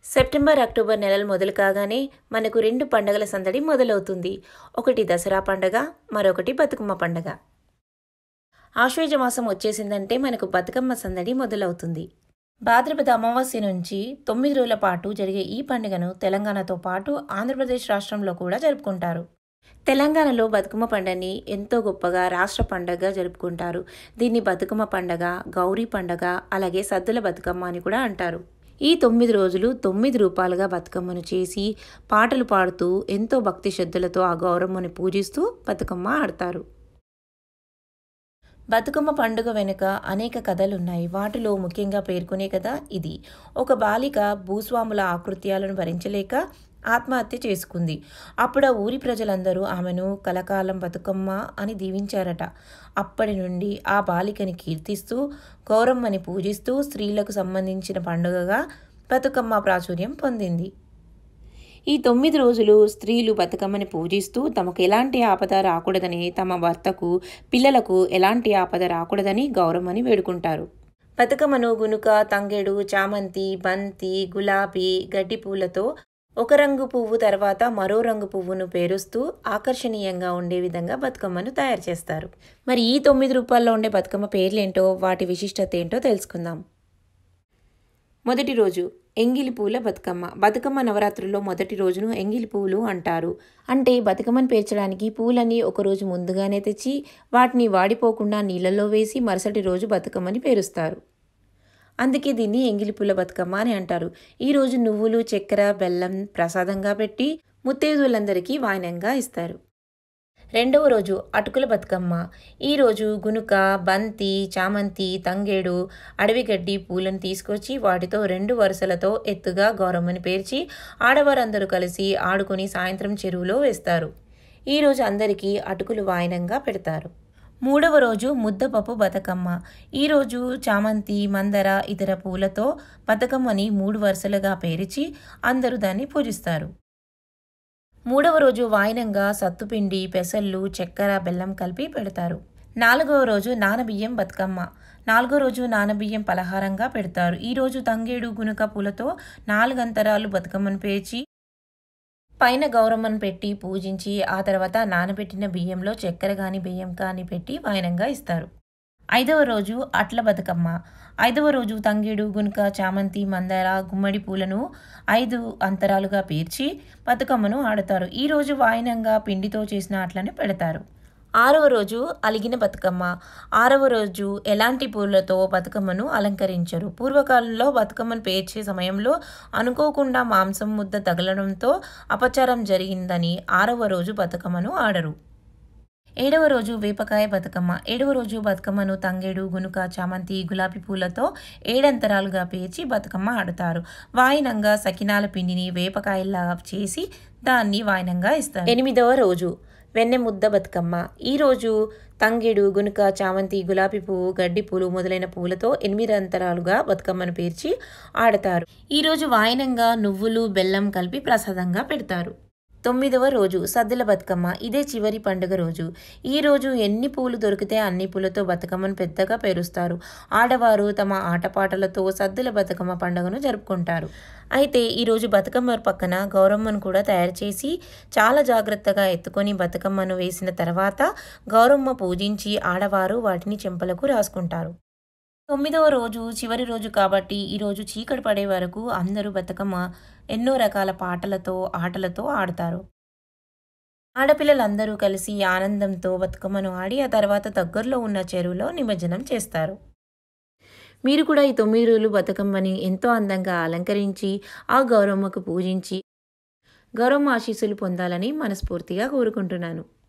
September October నెలలు మొదలు కాగానే మనకు రెండు పండగల సందడి మొదలవుతుంది ఒకటి దసరా పండగ మరొకటి బతుకమ్మ పండగ ఆశ్వేజ మాసం వచ్చేసిందంటే మనకు బతుకమ్మ సందడి మొదలవుతుంది భాద్రపద అమావాస్య నుంచి తొమ్మిది రోజుల పాటు జరిగే ఈ పండుగను తెలంగాణతో పాటు ఆంధ్రప్రదేశ్ రాష్ట్రంలో కూడా జరుపుకుంటారు తెలంగాణలో బతుకమ్మ పండుగని ఎంతో గొప్పగా రాష్ట్ర పండగగా జరుపుకుంటారు దీన్ని బతుకమ్మ పండగ గౌరీ పండగ అలాగే సద్దుల బతుకమ్మ అని కూడా అంటారు ఈ తొమ్మిది రోజులు తొమ్మిది రూపాలుగా బతుకమ్మను చేసి పాటలు పాడుతూ ఎంతో భక్తి శ్రద్ధలతో ఆ గౌరమ్మని పూజిస్తూ బతుకమ్మ ఆడతారు బతుకమ్మ పండుగ వెనుక అనేక కథలున్నాయి వాటిలో ముఖ్యంగా పేర్కొనే కథ ఇది ఒక బాలిక భూస్వాముల ఆకృత్యాలను భరించలేక ఆత్మహత్య చేసుకుంది అప్పుడు ఆ ఊరి ప్రజలందరూ ఆమెను కలకాలం బతుకమ్మ అని దీవించారట అప్పటి నుండి ఆ బాలికని కీర్తిస్తూ గౌరమ్మని పూజిస్తూ స్త్రీలకు సంబంధించిన పండుగగా బతుకమ్మ ప్రాచుర్యం పొందింది ఈ తొమ్మిది రోజులు స్త్రీలు బతుకమ్మని పూజిస్తూ తమకు ఎలాంటి ఆపద రాకూడదని తమ భర్తకు పిల్లలకు ఎలాంటి ఆపద రాకూడదని గౌరమ్మని వేడుకుంటారు బతుకమ్మను గునుక తంగెడు చామంతి బంతి గులాబీ గడ్డి పూలతో ఒక రంగు పువ్వు తర్వాత మరో రంగు పువ్వును పేరుస్తూ ఆకర్షణీయంగా ఉండే విధంగా బతుకమ్మను తయారు చేస్తారు మరి ఈ తొమ్మిది రూపాల్లో ఉండే బతుకమ్మ పేర్లేంటో వాటి విశిష్టత ఏంటో తెలుసుకుందాం మొదటి రోజు ఎంగిలి పూల బతుకమ్మ బతుకమ్మ నవరాత్రుల్లో మొదటి రోజును ఎంగిలి పూలు అంటారు అంటే బతుకమ్మను పేర్చడానికి పూలని ఒక రోజు ముందుగానే తెచ్చి వాటిని వాడిపోకుండా నీళ్ళలో వేసి మరుసటి రోజు బతుకమ్మని పేరుస్తారు అందుకే దీన్ని ఎంగిలి పూల బతుకమ్మ అని అంటారు ఈరోజు నువ్వులు చక్కెర బెల్లం ప్రసాదంగా పెట్టి ముత్తైదువులందరికీ వాయనంగా ఇస్తారు రెండవ రోజు అటుకుల బతుకమ్మ ఈరోజు గునుక బంతి చామంతి తంగేడు అడవిగడ్డి పూలను తీసుకొచ్చి వాటితో రెండు వరుసలతో ఎత్తుగా గౌరమ్మని పేర్చి ఆడవారందరూ కలిసి ఆడుకొని సాయంత్రం చెరువులో వేస్తారు ఈరోజు అందరికీ అటుకులు వాయనంగా పెడతారు మూడవ రోజు ముద్దపప్పు బతుకమ్మ ఈరోజు చామంతి మందర ఇతర పూలతో బతుకమ్మని మూడు వరుసలుగా పేర్చి అందరూ దాన్ని పూజిస్తారు మూడవ రోజు వాయినంగా సత్తుపిండి పెసళ్ళు చక్కెర బెల్లం కలిపి పెడతారు నాలుగవ రోజు నానబియ్యం బతుకమ్మ నాలుగో రోజు నానబియ్యం పలహారంగా పెడతారు ఈరోజు తంగేడు గునుక పూలతో నాలుగంతరాలు బతుకమ్మను పేర్చి పైన గౌరమ్మను పెట్టి పూజించి ఆ తర్వాత నానబెట్టిన బియ్యంలో చక్కెర కానీ బియ్యం కానీ పెట్టి వాయనంగా ఇస్తారు ఐదవ రోజు అట్ల బతుకమ్మ ఐదవ రోజు తంగేడు గునుక చామంతి మందార గుమ్మడి పూలను ఐదు అంతరాలుగా పేర్చి బతుకమ్మను ఆడతారు ఈ రోజు వాయనంగా పిండితో చేసిన అట్లని పెడతారు ఆరవ రోజు అలిగిన బతుకమ్మ ఆరవ రోజు ఎలాంటి పూలతో బతుకమ్మను అలంకరించరు పూర్వకాలంలో బతుకమ్మను పేర్చే సమయంలో అనుకోకుండా మాంసం ముద్ద తగలడంతో అపచారం జరిగిందని ఆరవ రోజు బతుకమ్మను ఆడరు ఏడవ రోజు వేపకాయ బతుకమ్మ ఏడవ రోజు బతుకమ్మను తంగేడు గునుక చామంతి గులాబీ పూలతో ఏడంతరాలుగా పేర్చి బతుకమ్మ ఆడతారు వాయినంగా సకినాల పిండిని వేపకాయల్లా చేసి దాన్ని వాయినంగా ఇస్తారు ఎనిమిదవ రోజు వెన్నె ముద్ద బతుకమ్మ ఈరోజు తంగెడు గునుక చామంతి గులాబీ పువ్వు గడ్డి పూలు మొదలైన పూలతో ఎనిమిది అంతరాలుగా బతుకమ్మను పేర్చి ఆడతారు ఈరోజు వాయనంగా నువ్వులు బెల్లం కలిపి ప్రసాదంగా పెడతారు తొమ్మిదవ రోజు సద్దుల బతుకమ్మ ఇదే చివరి పండుగ రోజు ఈ రోజు ఎన్ని పూలు దొరికితే అన్ని పూలతో బతుకమ్మను పెద్దగా పేరుస్తారు ఆడవారు తమ ఆటపాటలతో సద్దుల బతుకమ్మ పండుగను జరుపుకుంటారు అయితే ఈరోజు బతుకమ్మ పక్కన గౌరమ్మను కూడా తయారు చేసి చాలా జాగ్రత్తగా ఎత్తుకొని బతుకమ్మను వేసిన తర్వాత గౌరమ్మ పూజించి ఆడవారు వాటిని చెంపలకు రాసుకుంటారు తొమ్మిదవ రోజు చివరి రోజు కాబట్టి ఈరోజు చీకటి పడే వరకు అందరూ బతుకమ్మ ఎన్నో రకాల పాటలతో ఆటలతో ఆడతారు ఆడపిల్లలందరూ కలిసి ఆనందంతో బతుకమ్మను ఆడి ఆ తర్వాత దగ్గరలో ఉన్న చెరువులో నిమజ్జనం చేస్తారు మీరు కూడా ఈ తొమ్మిది రోజులు బతుకమ్మని ఎంతో అందంగా అలంకరించి ఆ గౌరమ్మకు పూజించి గౌరమ్మ ఆశీస్సులు పొందాలని మనస్ఫూర్తిగా కోరుకుంటున్నాను